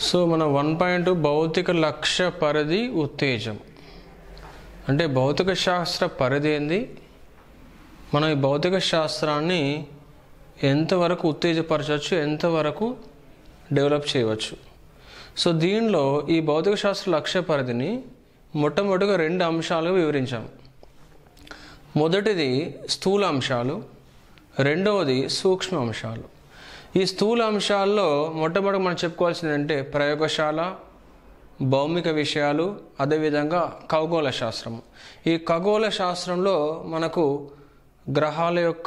so మన one point భౌతిక లక్ష్య పరిధి ఉత్తేజం అంటే భౌతిక శాస్త్ర పరిధి ఏంది మనం ఈ భౌతిక శాస్త్రాన్ని ఎంతవరకు ఉత్తేజపరచవచ్చు ఎంతవరకు డెవలప్ చేయవచ్చు సో దీనిలో ఈ భౌతిక శాస్త్ర లక్ష్య పరిధిని మొట్టమొదటిగా రెండు అంశాలుగా వివరించాం మొదటిది స్థూల అంశాలు రెండవది సూక్ష్మ అంశాలు ఈ స్థూల అంశాల్లో మొట్టమొదటి మనం చెప్పుకోవాల్సింది అంటే ప్రయోగశాల భౌమిక విషయాలు అదేవిధంగా ఖగోళ శాస్త్రం ఈ ఖగోళ శాస్త్రంలో మనకు గ్రహాల యొక్క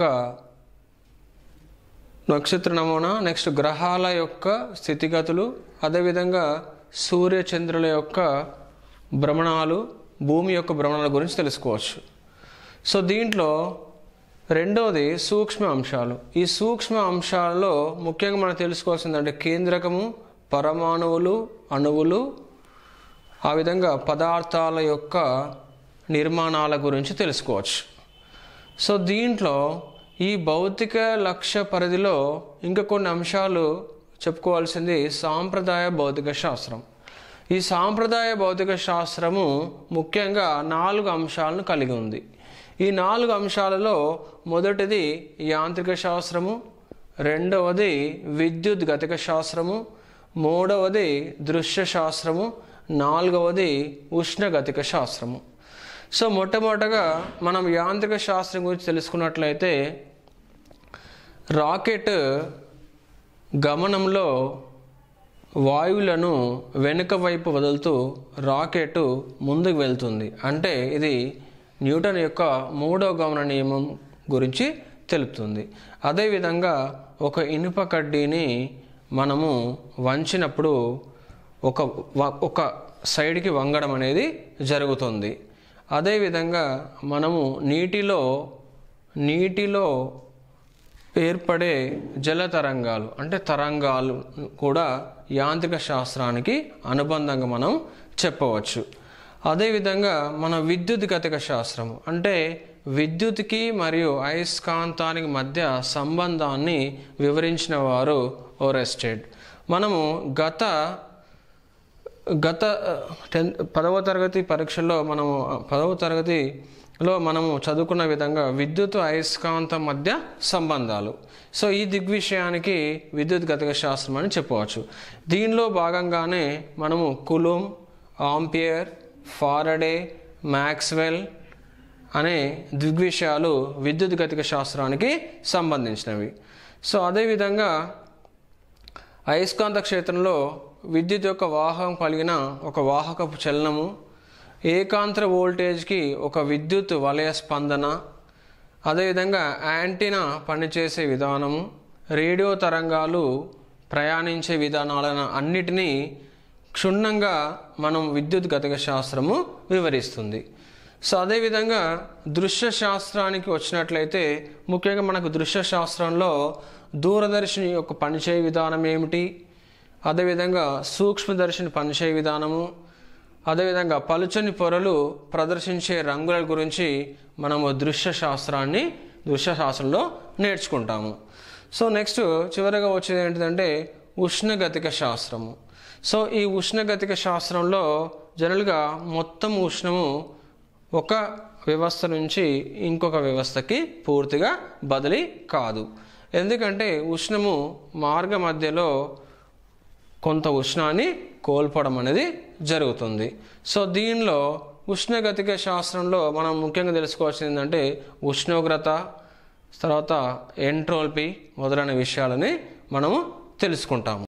నక్షత్ర నమూనా నెక్స్ట్ గ్రహాల యొక్క స్థితిగతులు అదేవిధంగా సూర్య చంద్రుల యొక్క భ్రమణాలు భూమి యొక్క భ్రమణాల గురించి తెలుసుకోవచ్చు సో దీంట్లో రెండవది సూక్ష్మ అంశాలు ఈ సూక్ష్మ అంశాలలో ముఖ్యంగా మనం తెలుసుకోవాల్సిందంటే కేంద్రకము పరమాణువులు అణువులు ఆ విధంగా పదార్థాల యొక్క నిర్మాణాల గురించి తెలుసుకోవచ్చు సో దీంట్లో ఈ భౌతిక లక్ష్య పరిధిలో ఇంకా కొన్ని అంశాలు చెప్పుకోవాల్సింది సాంప్రదాయ భౌతిక శాస్త్రం ఈ సాంప్రదాయ భౌతిక శాస్త్రము ముఖ్యంగా నాలుగు అంశాలను కలిగి ఉంది ఈ నాలుగు అంశాలలో మొదటిది యాంత్రిక శాస్త్రము రెండవది విద్యుత్ గతిక శాస్త్రము మూడవది దృశ్య శాస్త్రము నాలుగవది ఉష్ణగతిక శాస్త్రము సో మొట్టమొదటగా మనం యాంత్రిక శాస్త్రం గురించి తెలుసుకున్నట్లయితే రాకెట్ గమనంలో వాయువులను వెనుక వైపు వదులుతూ రాకెట్ ముందుకు వెళ్తుంది అంటే ఇది న్యూటన్ యొక్క మూడవ గమన నియమం గురించి తెలుపుతుంది అదేవిధంగా ఒక ఇనుప కడ్డీని మనము వంచినప్పుడు ఒక వ- ఒక సైడ్కి వంగడం అనేది జరుగుతుంది అదేవిధంగా మనము నీటిలో నీటిలో ఏర్పడే జల తరంగాలు అంటే తరంగాలు కూడా యాంత్రిక శాస్త్రానికి అనుబంధంగా మనం చెప్పవచ్చు అదేవిధంగా మన విద్యుత్ గతిక శాస్త్రము అంటే విద్యుత్కి మరియు అయస్కాంతానికి మధ్య సంబంధాన్ని వివరించిన వారు ఓరెస్టెడ్ మనము గత గత టెన్త్ పదవ తరగతి పరీక్షల్లో మనము పదవ తరగతిలో మనము చదువుకున్న విధంగా విద్యుత్ అయస్కాంతం మధ్య సంబంధాలు సో ఈ దిగ్విషయానికి విద్యుత్ గతిక శాస్త్రం అని చెప్పవచ్చు దీనిలో భాగంగానే మనము కులుం ఆంపియర్ ఫారడే మ్యాక్స్వెల్ అనే దిగ్విషయాలు విద్యుత్ గతిక శాస్త్రానికి సంబంధించినవి సో అదేవిధంగా అయస్కాంత క్షేత్రంలో విద్యుత్ యొక్క వాహకం కలిగిన ఒక వాహకపు చలనము ఏకాంతర వోల్టేజ్కి ఒక విద్యుత్ వలయ స్పందన అదేవిధంగా యాంటీనా పనిచేసే విధానము రేడియో తరంగాలు ప్రయాణించే విధానాలను అన్నిటినీ క్షుణ్ణంగా మనం విద్యుత్ గతిక శాస్త్రము వివరిస్తుంది సో అదేవిధంగా దృశ్య శాస్త్రానికి వచ్చినట్లయితే ముఖ్యంగా మనకు దృశ్య శాస్త్రంలో దూరదర్శిని యొక్క పనిచేయ విధానం ఏమిటి అదేవిధంగా సూక్ష్మదర్శిని పనిచేయ విధానము అదేవిధంగా పలుచని పొరలు ప్రదర్శించే రంగుల గురించి మనము దృశ్య శాస్త్రాన్ని దృశ్య శాస్త్రంలో నేర్చుకుంటాము సో నెక్స్ట్ చివరిగా వచ్చేది ఏంటిదంటే ఉష్ణగతిక శాస్త్రము సో ఈ ఉష్ణగతిక శాస్త్రంలో జనరల్గా మొత్తం ఉష్ణము ఒక వ్యవస్థ నుంచి ఇంకొక వ్యవస్థకి పూర్తిగా బదిలీ కాదు ఎందుకంటే ఉష్ణము మార్గ మధ్యలో కొంత ఉష్ణాన్ని కోల్పోవడం అనేది జరుగుతుంది సో దీనిలో ఉష్ణగతిక శాస్త్రంలో మనం ముఖ్యంగా తెలుసుకోవాల్సింది ఏంటంటే ఉష్ణోగ్రత తర్వాత ఎంట్రోల్పీ మొదలైన విషయాలని మనము తెలుసుకుంటాము